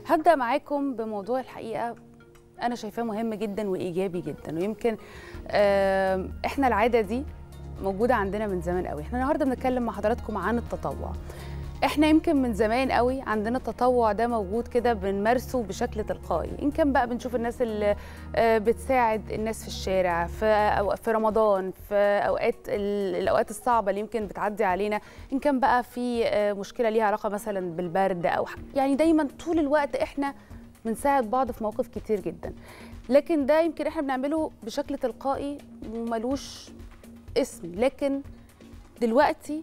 هبدا معاكم بموضوع الحقيقه انا شايفاه مهم جدا وايجابي جدا ويمكن آم، احنا العاده دي موجوده عندنا من زمان قوي احنا النهارده بنتكلم مع حضراتكم عن التطوع احنا يمكن من زمان قوي عندنا التطوع ده موجود كده بنمارسه بشكل تلقائي ان كان بقى بنشوف الناس اللي آه، بتساعد الناس في الشارع في أو- في رمضان في اوقات ال- الاوقات الصعبه اللي يمكن بتعدي علينا ان كان بقى في آه، مشكله ليها علاقه مثلا بالبرد او ح- يعني دايما طول الوقت احنا بنساعد بعض في مواقف كتير جدا لكن ده يمكن احنا بنعمله بشكل تلقائي وملوش اسم لكن دلوقتي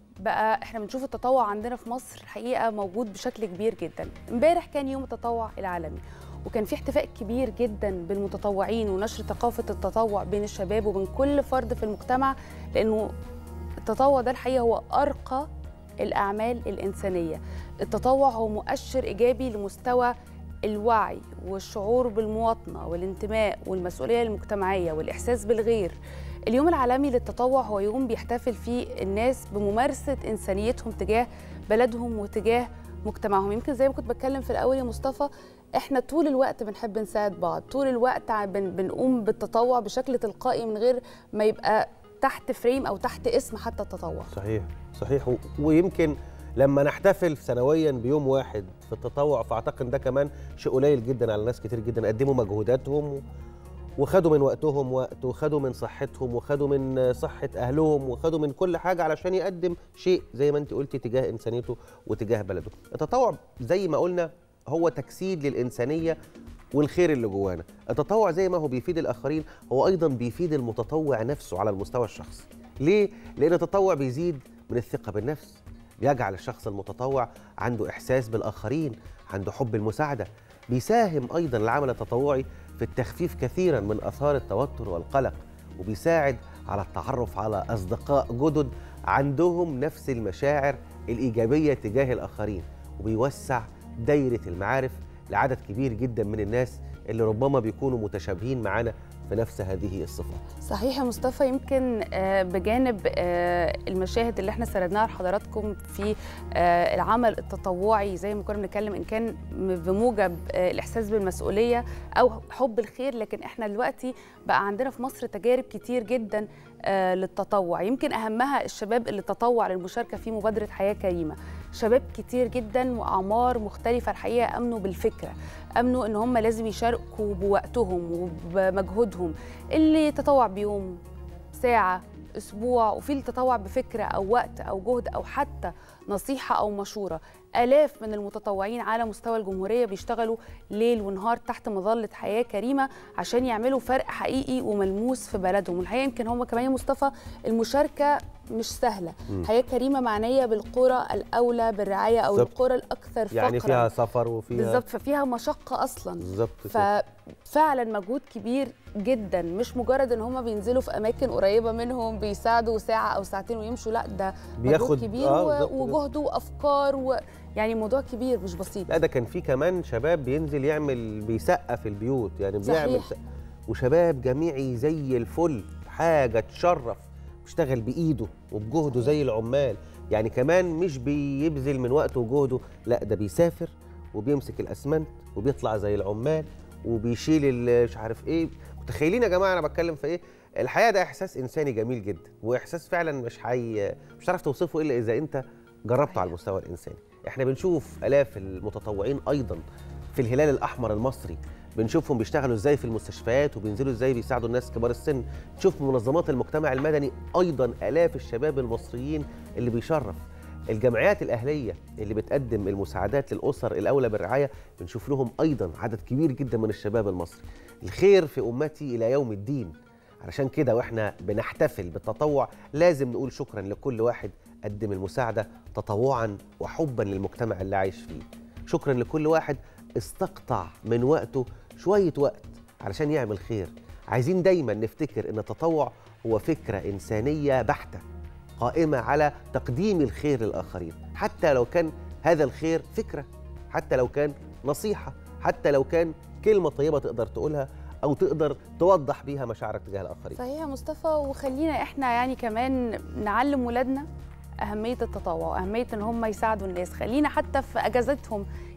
بقى احنا بنشوف التطوع عندنا في مصر الحقيقه موجود بشكل كبير جدا امبارح كان يوم التطوع العالمي وكان في احتفاء كبير جدا بالمتطوعين ونشر ثقافه التطوع بين الشباب وبين كل فرد في المجتمع لانه التطوع ده الحقيقه هو ارقى الاعمال الانسانيه التطوع هو مؤشر ايجابي لمستوى الوعي والشعور بالمواطنه والانتماء والمسؤوليه المجتمعيه والاحساس بالغير اليوم العالمي للتطوع هو يوم بيحتفل فيه الناس بممارسه انسانيتهم تجاه بلدهم وتجاه مجتمعهم يمكن زي ما كنت بتكلم في الاول يا مصطفى احنا طول الوقت بنحب نساعد بعض طول الوقت ع- بن بنقوم بالتطوع بشكل تلقائي من غير ما يبقى تحت فريم او تحت اسم حتى التطوع صحيح صحيح و- ويمكن لما نحتفل سنويا بيوم واحد في التطوع فاعتقد ده كمان شيء قليل جدا على ناس كتير جدا قدموا مجهوداتهم و- وخدوا من وقتهم وقت وخدوا من صحتهم وخدوا من صحة أهلهم وخدوا من كل حاجة علشان يقدم شيء زي ما أنت قلتي تجاه إنسانيته وتجاه بلده التطوع زي ما قلنا هو تجسيد للإنسانية والخير اللي جوانا التطوع زي ما هو بيفيد الآخرين هو أيضا بيفيد المتطوع نفسه على المستوى الشخصي ليه؟ لأن التطوع بيزيد من الثقة بالنفس بيجعل الشخص المتطوع عنده إحساس بالآخرين عنده حب المساعدة بيساهم أيضا العمل التطوعي في التخفيف كثيرا من آثار التوتر والقلق وبيساعد على التعرف على أصدقاء جدد عندهم نفس المشاعر الإيجابية تجاه الآخرين وبيوسع دايرة المعارف لعدد كبير جدا من الناس اللي ربما بيكونوا متشابهين معانا في نفس هذه الصفات صحيح يا مصطفى يمكن آه، بجانب آه، المشاهد اللي احنا سردناها لحضراتكم في آه، العمل التطوعي زي ما كنا بنتكلم ان كان م- بموجب آه، الاحساس بالمسؤوليه او حب الخير لكن احنا دلوقتي بقى عندنا في مصر تجارب كتير جدا آه، للتطوع يمكن اهمها الشباب اللي تطوع للمشاركه في مبادره حياه كريمه شباب كتير جدا واعمار مختلفه الحقيقه امنوا بالفكره امنوا ان هم لازم يشاركوا بوقتهم وبمجهودهم اللي يتطوع بيوم ساعه اسبوع وفي اللي يتطوع بفكره او وقت او جهد او حتى نصيحه او مشوره الاف من المتطوعين على مستوى الجمهوريه بيشتغلوا ليل ونهار تحت مظله حياه كريمه عشان يعملوا فرق حقيقي وملموس في بلدهم والحقيقه يمكن هم كمان يا مصطفى المشاركه مش سهله مم. حياه كريمه معنيه بالقرى الاولى بالرعايه او بالظبط. القرى الاكثر فقرا يعني فيها سفر وفيها بالظبط ففيها مشقه اصلا بالظبط كده. ففعلا مجهود كبير جدا مش مجرد ان هم بينزلوا في اماكن قريبه منهم بيساعدوا ساعه او ساعتين ويمشوا لا ده بياخد- مجهود كبير آه، و- بالظبط كده. وجهد وافكار و... يعني موضوع كبير مش بسيط لا ده كان في كمان شباب بينزل يعمل بيسقف البيوت يعني بيعمل صحيح. سق- وشباب جميعي زي الفل حاجه تشرف بيشتغل بايده وبجهده زي العمال يعني كمان مش بيبذل من وقته وجهده لا ده بيسافر وبيمسك الاسمنت وبيطلع زي العمال وبيشيل ال- مش عارف ايه متخيلين يا جماعه انا بتكلم في ايه الحقيقه ده احساس انساني جميل جدا واحساس فعلا مش حي مش هتعرف توصفه الا اذا انت جربته على المستوى الانساني احنا بنشوف الاف المتطوعين ايضا في الهلال الاحمر المصري بنشوفهم بيشتغلوا ازاي في المستشفيات وبينزلوا ازاي بيساعدوا الناس كبار السن نشوف منظمات المجتمع المدني ايضا الاف الشباب المصريين اللي بيشرف الجمعيات الاهليه اللي بتقدم المساعدات للاسر الاولى بالرعايه بنشوف لهم ايضا عدد كبير جدا من الشباب المصري الخير في امتي الى يوم الدين علشان كده واحنا بنحتفل بالتطوع لازم نقول شكرا لكل واحد قدم المساعده تطوعا وحبا للمجتمع اللي عايش فيه شكرا لكل واحد استقطع من وقته شويه وقت علشان يعمل خير عايزين دايما نفتكر ان التطوع هو فكره انسانيه بحته قائمه على تقديم الخير للاخرين حتى لو كان هذا الخير فكره حتى لو كان نصيحه حتى لو كان كلمه طيبه تقدر تقولها او تقدر توضح بيها مشاعرك تجاه الاخرين صحيح يا مصطفى وخلينا احنا يعني كمان نعلم ولادنا اهميه التطوع واهميه ان هم يساعدوا الناس خلينا حتى في اجازتهم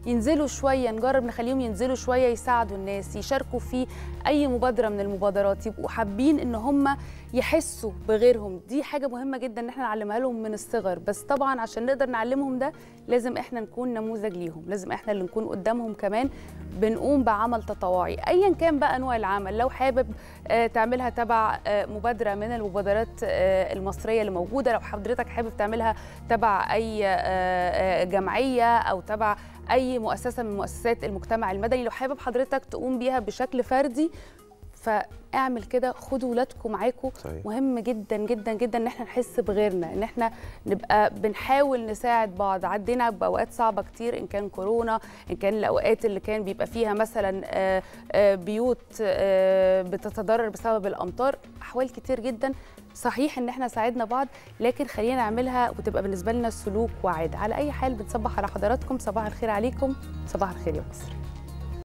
ينزلوا شويه نجرب نخليهم ينزلوا شويه يساعدوا الناس يشاركوا في اي مبادره من المبادرات يبقوا حابين ان هم يحسوا بغيرهم دي حاجه مهمه جدا ان احنا نعلمها لهم من الصغر بس طبعا عشان نقدر نعلمهم ده لازم احنا نكون نموذج ليهم لازم احنا اللي نكون قدامهم كمان بنقوم بعمل تطوعي ايا كان بقى انواع العمل لو حابب آه، تعملها تبع آه، مبادره من المبادرات آه، المصريه اللي موجوده لو حضرتك حابب تعملها تبع اي آه، آه، جمعيه او تبع اي مؤسسه من مؤسسات المجتمع المدني لو حابب حضرتك تقوم بيها بشكل فردي فاعمل كده خدوا ولادكم معاكم صحيح. مهم جدا جدا جدا ان احنا نحس بغيرنا ان احنا نبقى بنحاول نساعد بعض عدينا باوقات صعبه كتير ان كان كورونا ان كان الاوقات اللي كان بيبقى فيها مثلا آه، آه، بيوت آه، بتتضرر بسبب الامطار احوال كتير جدا صحيح ان احنا ساعدنا بعض لكن خلينا نعملها وتبقى بالنسبه لنا سلوك وعاده على اي حال بنصبح على حضراتكم صباح الخير عليكم صباح الخير يا مصر